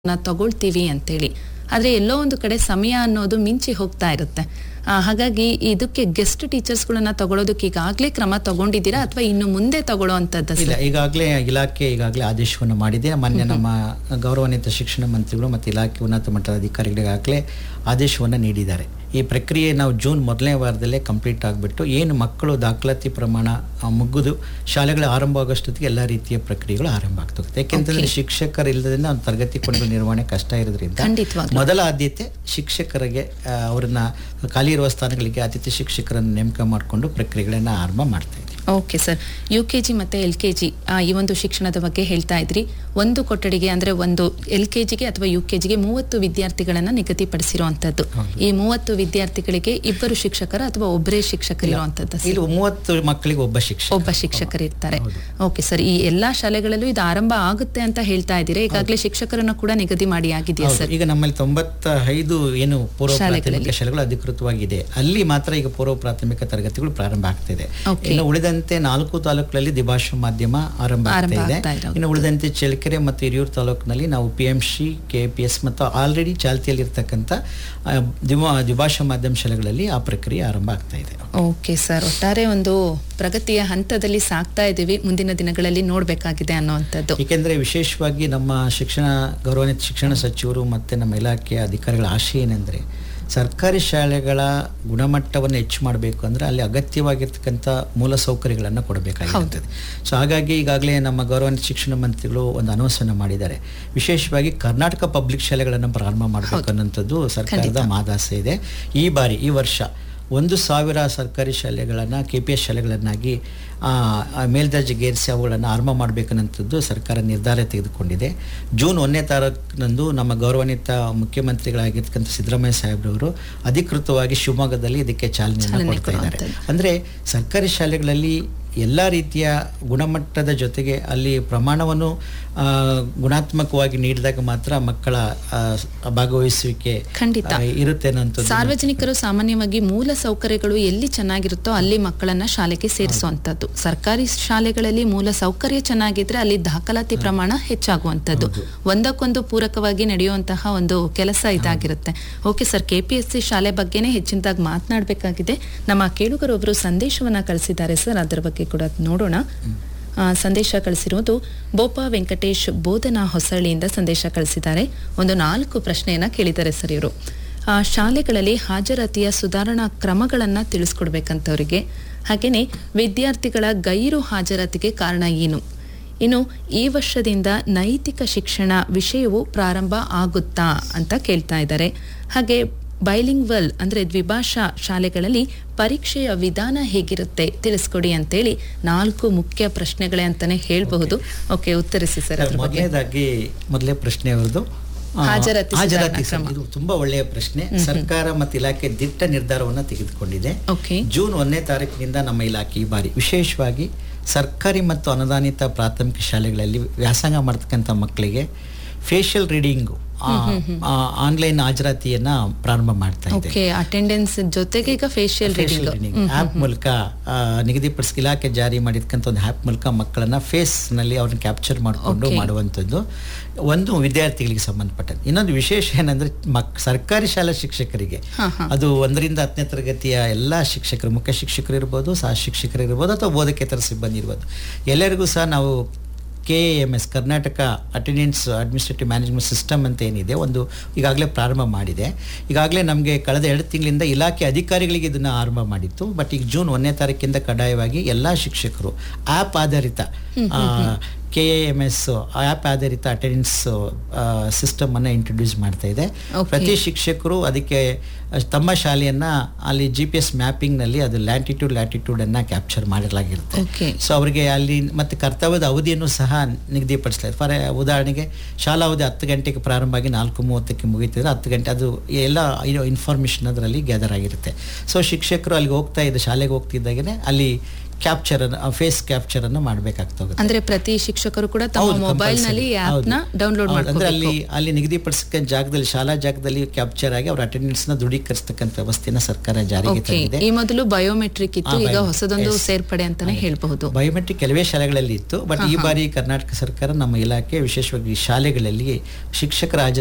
ನ ತಗೊಳ್ತೀವಿ ಅಂತೇಳಿ ಆದ್ರೆ ಎಲ್ಲೋ ಒಂದು ಕಡೆ ಸಮಯ ಅನ್ನೋದು ಮಿಂಚಿ ಹೋಗ್ತಾ ಇರುತ್ತೆ ಆ, ಹಾಗಾಗಿ ಇದಕ್ಕೆ ಗೆಸ್ಟ್ ಟೀಚರ್ಸ್ಗಳನ್ನ ತಗೊಳ್ಳೋದಕ್ಕೆ ಈಗಾಗಲೇ ಕ್ರಮ ತಗೊಂಡಿದ್ದೀರಾ ಅಥವಾ ಇನ್ನು ಮುಂದೆ ತಗೊಳ್ಳೋ ಅಂತದ್ದು ಇಲ್ಲ ಈಗಾಗಲೇ ಇಲಾಖೆ ಈಗಾಗಲೇ ಆದೇಶವನ್ನು ಮಾಡಿದೆ ಮಾನ್ಯ ನಮ್ಮ ಗೌರವಾನ್ವಿತ ಶಿಕ್ಷಣ ಮಂತ್ರಿಗಳು ಮತ್ತು ಇಲಾಖೆ ಉನ್ನತ ಮಟ್ಟದ ಅಧಿಕಾರಿಗಳಿಗಾಗಲೇ ಆದೇಶವನ್ನು ನೀಡಿದ್ದಾರೆ ಈ ಪ್ರಕ್ರಿಯೆ ನಾವು ಜೂನ್ ಮೊದಲನೇ ವಾರದಲ್ಲೇ ಕಂಪ್ಲೀಟ್ ಆಗಿಬಿಟ್ಟು ಏನು ಮಕ್ಕಳು ದಾಖಲಾತಿ ಪ್ರಮಾಣ ಆ, ಮುಗಿದು ಶಾಲೆಗಳು ಆರಂಭ ಆಗೋಷ್ಟೊತ್ತಿಗೆ ಎಲ್ಲ ರೀತಿಯ ಪ್ರಕ್ರಿಯೆಗಳು ಆರಂಭ ಆಗ್ತದೆ ಯಾಕೆಂತಂದ್ರೆ ಶಿಕ್ಷಕರು ಇಲ್ಲದ್ರಿಂದ ಒಂದು ತರಗತಿ ಕೊನೆಗಳ ನಿರ್ವಹಣೆ ಕಷ್ಟ ಇರೋದ್ರಿಂದ ಖಂಡಿತವಾಗ್ಲೂ. ಮೊದಲ ಆದ್ಯತೆ ಶಿಕ್ಷಕರಿಗೆ ಆ, ಅವ್ರನ್ನ ಖಾಲಿ ಇರುವ ಸ್ಥಾನಗಳಿಗೆ ಅತಿಥಿ ಶಿಕ್ಷಕರನ್ನು ನೇಮಕ ಮಾಡಿಕೊಂಡು ಪ್ರಕ್ರಿಯೆಗಳನ್ನು ಆರಂಭ ಮಾಡ್ತಾ ಇದ್ದೀವಿ okay sir U K G ಮತ್ತು ಎಲ್ ಕೆ ಜಿ ಈ ಒಂದು ಶಿಕ್ಷಣದ ಬಗ್ಗೆ ಹೇಳ್ತಾ ಇದ್ರಿ ಒಂದು ಕೊಠಡಿಗೆ ಅಂದ್ರೆ ಒಂದು ಎಲ್ ಕೆ ಜಿಗೆ ಅಥವಾ ಯು ಕೆ ಜಿಗೆ ಮೂವತ್ತು ವಿದ್ಯಾರ್ಥಿಗಳನ್ನ ನಿಗದಿಪಡಿಸಿರುವಂತದ್ದು ಈ ಮೂವತ್ತು ವಿದ್ಯಾರ್ಥಿಗಳಿಗೆ ಇಬ್ಬರು ಶಿಕ್ಷಕರು ಅಥವಾ ಒಬ್ಬರೇ ಶಿಕ್ಷಕರಿರುವಂತದ್ದು ಸರ್? ಇಲ್ಲಿ ಮೂವತ್ತು ಮಕ್ಕಳಿಗೆ ಒಬ್ಬ ಶಿಕ್ಷಕ ಒಬ್ಬ ಶಿಕ್ಷಕರು ಇರ್ತಾರೆ ಓಕೆ ಸರ್ ಈ ಎಲ್ಲಾ ಶಾಲೆಗಳಲ್ಲೂ ಇದು ಆರಂಭ ಆಗುತ್ತೆ ಅಂತ ಹೇಳ್ತಾ ಇದ್ದೀರಾ ಈಗಾಗಲೇ ಶಿಕ್ಷಕರನ್ನ ಕೂಡ ನಿಗದಿ ಮಾಡಿ ಆಗಿದೆಯಾ ಹೌದು. ಸರ್ ಈಗ ನಮ್ಮಲ್ಲಿ ತೊಂಬತ್ತ ಐದು ಏನು ಪೂರ್ವ ಪ್ರಾಥಮಿಕ ಶಾಲೆಗಳು ಅಧಿಕೃತವಾಗಿದೆ ಅಲ್ಲಿ ಮಾತ್ರ ಈಗ ಪೂರ್ವ ಪ್ರಾಥಮಿಕ ತರಗತಿಗಳು ಪ್ರಾರಂಭ ಆಗ್ತಿದೆ Okay. ಇನ್ನು ಉಳಿದಂತೆ ನಾಲ್ಕು ತಾಲೂಕುಗಳಲ್ಲಿ ದ್ವಿಭಾಷಾ ಮಾಧ್ಯಮ ಆರಂಭ ಆರಂಭ ಆಗ್ತಾ ಇದೆ ಆಗ್ತಾ ಇರೋದು. ಇನ್ನು ಉಳಿದಂತೆ ಚಳ್ಳಕೆರೆ ಮತ್ತು ಹಿರಿಯೂರು ತಾಲೂಕಿನಲ್ಲಿ ನಾವು P M C K P S ಮತ್ತು ಆಲ್ರೆಡಿ ಚಾಲ್ತಿಯಲ್ಲಿರ್ತಕ್ಕಂಥ ಆ, ದ್ವಿಭಾ ದ್ವಿಭಾಷಾ ಮಾಧ್ಯಮ ಶಾಲೆಗಳಲ್ಲಿ ಆ ಪ್ರಕ್ರಿಯೆ ಆರಂಭ ಆಗ್ತಾ ಇದೆ ಓಕೆ ಸರ್ ಒಟ್ಟಾರೆ ಒಂದು ಪ್ರಗತಿಯ ಹಂತದಲ್ಲಿ ಸಾಕ್ತಾ ಇದ್ದೀವಿ ಮುಂದಿನ ದಿನಗಳಲ್ಲಿ ನೋಡ್ಬೇಕಾಗಿದೆ ಅನ್ನುವಂಥದ್ದು ಏಕೆಂದರೆ ವಿಶೇಷವಾಗಿ ನಮ್ಮ ಶಿಕ್ಷಣ ಗೌರವಾನ್ವಿತ ಶಿಕ್ಷಣ ಸಚಿವರು ಮತ್ತು ನಮ್ಮ ಇಲಾಖೆಯ ಅಧಿಕಾರಿಗಳ ಆಶಯ ಏನೆಂದರೆ ಸರ್ಕಾರಿ ಶಾಲೆಗಳ ಗುಣಮಟ್ಟವನ್ನು ಹೆಚ್ಚು ಮಾಡಬೇಕು ಅಂದರೆ ಅಲ್ಲಿ ಅಗತ್ಯವಾಗಿರ್ತಕ್ಕಂಥ ಮೂಲ ಸೌಕರ್ಯಗಳನ್ನು ಕೊಡಬೇಕಾಗಿರ್ತದೆ ಸೊ ಹಾಗಾಗಿ ಈಗಾಗಲೇ ನಮ್ಮ ಗೌರವಾನ್ವಿತ ಶಿಕ್ಷಣ ಮಂತ್ರಿಗಳು ಒಂದು ಅನೌನ್ಸನ್ನು ಮಾಡಿದ್ದಾರೆ ವಿಶೇಷವಾಗಿ ಕರ್ನಾಟಕ ಪಬ್ಲಿಕ್ ಶಾಲೆಗಳನ್ನು ಪ್ರಾರಂಭ ಮಾಡಬೇಕು ಅನ್ನೋಂಥದ್ದು ಸರ್ಕಾರದ ಮಾದಾಸೆ ಇದೆ ಈ ಬಾರಿ ಈ ವರ್ಷ ಒಂದು ಸಾವಿರ ಸರ್ಕಾರಿ ಶಾಲೆಗಳನ್ನು ಕೆ ಪಿ ಎಸ್ ಶಾಲೆಗಳನ್ನಾಗಿ ಆ, ಆ, ಮೇಲ್ದರ್ಜೆಗೇರಿಸಿ ಅವುಗಳನ್ನು ಆರಂಭ ಮಾಡಬೇಕನ್ನಂಥದ್ದು ಸರ್ಕಾರ ನಿರ್ಧಾರ ತೆಗೆದುಕೊಂಡಿದೆ ಜೂನ್ ಒಂದನೇ ತಾರೀಕಿನಂದು ನಮ್ಮ ಗೌರವಾನ್ವಿತ ಮುಖ್ಯಮಂತ್ರಿಗಳಾಗಿರ್ತಕ್ಕಂಥ ಸಿದ್ದರಾಮಯ್ಯ ಸಾಹೇಬ್ರವರು ಅಧಿಕೃತವಾಗಿ ಶಿವಮೊಗ್ಗದಲ್ಲಿ ಇದಕ್ಕೆ ಚಾಲನೆಯನ್ನು ಚಾಲನೆ ಕೊಡ್ತಾ ಇದ್ದಾರೆ ಕೊಡುವಂಥದ್ದು. ಅಂದರೆ ಸರ್ಕಾರಿ ಶಾಲೆಗಳಲ್ಲಿ ಎಲ್ಲ ರೀತಿಯ ಗುಣಮಟ್ಟದ ಜೊತೆಗೆ ಅಲ್ಲಿ ಪ್ರಮಾಣವನ್ನು ಆ, ಗುಣಾತ್ಮಕವಾಗಿ ನೀಡಿದಾಗ ಮಾತ್ರ ಮಕ್ಕಳ ಆ, ಭಾಗವಹಿಸುವಿಕೆ ಖಂಡಿತ. ಆ, ಇರುತ್ತೆ ಅನ್ನೋಂಥದ್ದು ಸಾರ್ವಜನಿಕರು ಸಾಮಾನ್ಯವಾಗಿ ಮೂಲ ಸೌಕರ್ಯಗಳು ಎಲ್ಲಿ ಚೆನ್ನಾಗಿರುತ್ತೋ ಅಲ್ಲಿ ಮಕ್ಕಳನ್ನ ಶಾಲೆಗೆ ಸೇರಿಸುವಂತದ್ದು ಸರ್ಕಾರಿ ಶಾಲೆಗಳಲ್ಲಿ ಮೂಲ ಸೌಕರ್ಯ ಚೆನ್ನಾಗಿದ್ರೆ ಅಲ್ಲಿ ದಾಖಲಾತಿ ಪ್ರಮಾಣ ಹೆಚ್ಚಾಗುವಂತದ್ದು ಒಂದಕ್ಕೊಂದು ಪೂರಕವಾಗಿ ನಡೆಯುವಂತಹ ಒಂದು ಕೆಲಸ ಇದಾಗಿರುತ್ತೆ ಓಕೆ ಸರ್ ಕೆಪಿಎಸ್ಸಿ ಶಾಲೆ ಬಗ್ಗೆನೇ ಹೆಚ್ಚಿನದಾಗಿ ಮಾತನಾಡಬೇಕಾಗಿದೆ ನಮ್ಮ ಕೇಳುಗರೊಬ್ಬರು ಸಂದೇಶವನ್ನ ಕಳಿಸಿದ್ದಾರೆ ಸರ್ ಅದರ ಬಗ್ಗೆ ಕೂಡ ನೋಡೋಣ ಆ, ಸಂದೇಶ ಕಳಿಸಿರುವುದು ಬೋಪಾ ವೆಂಕಟೇಶ್ ಬೋಧನಾ ಹೊಸಳ್ಳಿಯಿಂದ ಸಂದೇಶ ಕಳಿಸಿದ್ದಾರೆ ಒಂದು ನಾಲ್ಕು ಪ್ರಶ್ನೆಯನ್ನ ಕೇಳಿದ್ದಾರೆ ಸರ್ ಇವರು ಆ, ಶಾಲೆಗಳಲ್ಲಿ ಹಾಜರಾತಿಯ ಸುಧಾರಣಾ ಕ್ರಮಗಳನ್ನ ತಿಳಿಸ್ಕೊಡ್ಬೇಕಂತವರಿಗೆ ಹಾಗೇನೆ ವಿದ್ಯಾರ್ಥಿಗಳ ಗೈರು ಹಾಜರಾತಿಗೆ ಕಾರಣ ಏನು ಇನ್ನು ಈ ವರ್ಷದಿಂದ ನೈತಿಕ ಶಿಕ್ಷಣ ವಿಷಯವು ಪ್ರಾರಂಭ ಆಗುತ್ತಾ ಅಂತ ಕೇಳ್ತಾ ಇದ್ದಾರೆ ಹಾಗೆ ಬೈಲಿಂಗ್ವಲ್ ಅಂದ್ರೆ ದ್ವಿಭಾಷಾ ಶಾಲೆಗಳಲ್ಲಿ ಪರೀಕ್ಷೆಯ ವಿಧಾನ ಹೇಗಿರುತ್ತೆ ತಿಳಿಸ್ಕೊಡಿ ಅಂತೇಳಿ ನಾಲ್ಕು ಮುಖ್ಯ ಪ್ರಶ್ನೆಗಳೇ ಅಂತಾನೆ ಹೇಳ್ಬಹುದು ಓಕೆ ಉತ್ತರಿಸಿ ಸರ್ ಅದ್ರ ಬಗ್ಗೆ ಮೊದಲನೇದಾಗಿ ಮೊದಲೇ ಪ್ರಶ್ನೆ ಅವರದು ಆ, ಹಾಜರಾತಿ ಹಾಜರಾತಿ ಸುಧಾರಣಾ ಸರ್, ಇದು ತುಂಬಾ ಒಳ್ಳೆಯ ಪ್ರಶ್ನೆ ಸರ್ಕಾರ ಮತ್ತು ಇಲಾಖೆ ದಿಟ್ಟ ನಿರ್ಧಾರವನ್ನು ತೆಗೆದುಕೊಂಡಿದೆ ಓಕೆ ಜೂನ್ ಒಂದನೇ ತಾರೀಕಿನಿಂದ ನಮ್ಮ ಇಲಾಖೆ ಈ ಬಾರಿ ವಿಶೇಷವಾಗಿ ಸರ್ಕಾರಿ ಮತ್ತು ಅನುದಾನಿತ ಪ್ರಾಥಮಿಕ ಶಾಲೆಗಳಲ್ಲಿ ವ್ಯಾಸಂಗ ಮಾಡ್ತಕ್ಕಂಥ ಮಕ್ಕಳಿಗೆ ಫೇಶಿಯಲ್ ರೀಡಿಂಗು ಆನ್ಲೈನ್ ಹಾಜರಾತಿಯನ್ನ ಪ್ರಾರಂಭ ಮಾಡ್ತಾ ಇದೆ ಓಕೆ ಅಟೆಂಡೆನ್ಸ್ ಜೊತೆಗೆ ಈಗ ಫೇಶಿಯಲ್ ರೀಡಿಂಗ್ ಆ್ಯಪ್ ಮೂಲಕ ಆ, ನಿಗದಿಪಡಿಸಿ ಇಲಾಖೆ ಜಾರಿ ಮಾಡಿರ್ತಕ್ಕಂಥ ಒಂದು ಆ್ಯಪ್ ಮೂಲಕ ಮಕ್ಕಳನ್ನ ಫೇಸ್ ನಲ್ಲಿ ಅವ್ರನ್ನ ಕ್ಯಾಪ್ಚರ್ ಮಾಡಿಕೊಂಡು Okay. ಮಾಡುವಂಥದ್ದು ಒಂದು ವಿದ್ಯಾರ್ಥಿಗಳಿಗೆ ಸಂಬಂಧಪಟ್ಟಂತೆ ಇನ್ನೊಂದು ವಿಶೇಷ ಏನಂದ್ರೆ ಮಕ್ ಸರ್ಕಾರಿ ಶಾಲಾ ಶಿಕ್ಷಕರಿಗೆ ಹಾ, ಹಾ. ಅದು ಒಂದರಿಂದ ಹತ್ತನೇ ತರಗತಿಯ ಎಲ್ಲ ಶಿಕ್ಷಕರು ಮುಖ್ಯ ಶಿಕ್ಷಕರು ಇರ್ಬೋದು ಸಹ ಶಿಕ್ಷಕರು ಇರ್ಬೋದು ಅಥವಾ ಬೋಧಕೇತರ ಸಿಬ್ಬಂದಿ ಇರ್ಬೋದು ಎಲ್ಲರಿಗೂ ಸಹ ನಾವು K M S Karnataka attendance administrative management system ಅಂತ ಏನಿದೆ ಒಂದು ಈಗಾಗಲೇ ಪ್ರಾರಂಭ ಮಾಡಿದೆ ಈಗಾಗಲೇ ನಮಗೆ ಕಳೆದ ಎರಡು ತಿಂಗಳಿಂದ ಇಲಾಖೆ ಅಧಿಕಾರಿಗಳಿಗೆ ಇದನ್ನು ಆರಂಭ ಮಾಡಿತ್ತು ಬಟ್ ಈಗ ಜೂನ್ ಒಂದನೇ ತಾರೀಕಿಂದ ಕಡ್ಡಾಯವಾಗಿ ಎಲ್ಲ ಶಿಕ್ಷಕರು ಆ್ಯಪ್ ಆಧಾರಿತ K A M S app ಆಧಾರಿತ ಅಟೆಂಡೆನ್ಸ್ ಸಿಸ್ಟಮನ್ನು ಇಂಟ್ರೊಡ್ಯೂಸ್ ಮಾಡ್ತಾ ಇದೆ Okay. ಪ್ರತಿ ಶಿಕ್ಷಕರು ಅದಕ್ಕೆ ಅಹ್, ತಮ್ಮ ಶಾಲೆಯನ್ನ ಅಲ್ಲಿ ಜಿ ಪಿ ಎಸ್ ಮ್ಯಾಪಿಂಗ್ನಲ್ಲಿ ಅದು ಲ್ಯಾಟಿಟ್ಯೂಡ್ ಲ್ಯಾಟಿಟ್ಯೂಡನ್ನು ಕ್ಯಾಪ್ಚರ್ ಮಾಡಿರಲಾಗಿರುತ್ತೆ ಓಕೆ ಸೊ ಅವರಿಗೆ ಅಲ್ಲಿ ಮತ್ತೆ ಕರ್ತವ್ಯದ ಅವಧಿಯನ್ನು ಸಹ ನಿಗದಿಪಡಿಸಲಾಗಿದೆ ಫಾರ್ ಉದಾಹರಣೆಗೆ ಶಾಲಾ ಅವಧಿ ಹತ್ತು ಗಂಟೆಗೆ ಪ್ರಾರಂಭ ಆಗಿ ನಾಲ್ಕು ಮೂವತ್ತಕ್ಕೆ ಮುಗಿತಿದ್ರೆ ಹತ್ತು ಗಂಟೆ ಅದು ಎಲ್ಲ ಇನ್ಫಾರ್ಮೇಷನ್ ಅದರಲ್ಲಿ ಗ್ಯಾದರ್ ಆಗಿರುತ್ತೆ ಸೊ ಶಿಕ್ಷಕರು ಅಲ್ಲಿಗೆ ಹೋಗ್ತಾ ಇದ್ದ ಶಾಲೆಗೆ ಹೋಗ್ತಿದ್ದಾಗೇ ಅಲ್ಲಿ ಕ್ಯಾಪ್ಚರ್ ಫೇಸ್ ಕ್ಯಾಪ್ಚರ್ ಅನ್ನು ಮಾಡಬೇಕಾಗ್ತದೆ ಅಂದ್ರೆ ಪ್ರತಿ ಶಿಕ್ಷಕರು ಕೂಡ ತಮ್ಮ ಹೌದು, ಮೊಬೈಲ್ ನಲ್ಲಿ compulsory. ಆಪ್ ನ ಹೌದು. ಡೌನ್ಲೋಡ್ ಹೌದು, ಅಂದ್ರೆ ಮಾಡ್ಕೋಬೇಕು ಅಲ್ಲಿ ಅಲ್ಲಿ ನಿಗದಿಪಡಿಸಿದ ಜಾಗದಲ್ಲಿ ಶಾಲಾ ಜಾಗದಲ್ಲಿ ಕ್ಯಾಪ್ಚರ್ ಆಗಿ ಅವ್ರ ಅಟೆಂಡೆನ್ಸ್ ನ ದೃಢೀಕರಿಸತಕ್ಕಂಥ ವ್ಯವಸ್ಥೆನ ಸರ್ಕಾರ ಜಾರಿಗೆ ಓಕೆ ತಂದಿದೆ ಈ ಮೊದಲು ಬಯೋಮೆಟ್ರಿಕ್ ಇತ್ತು ಆ, ಈಗ bio- ಹೊಸದೊಂದು yes. ಸೇರ್ಪಡೆ ಅಂತಾನೆ ಹೇಳ್ಬಹುದು ಬಯೋಮೆಟ್ರಿಕ್ ಕೆಲವೇ ಶಾಲೆಗಳಲ್ಲಿ ಇತ್ತು ಬಟ್ ಈ ಬಾರಿ ಕರ್ನಾಟಕ ಸರ್ಕಾರ ನಮ್ಮ ಇಲಾಖೆ ವಿಶೇಷವಾಗಿ ಶಾಲೆಗಳಲ್ಲಿ ಶಿಕ್ಷಕರ ಹಾಜರಾತಿ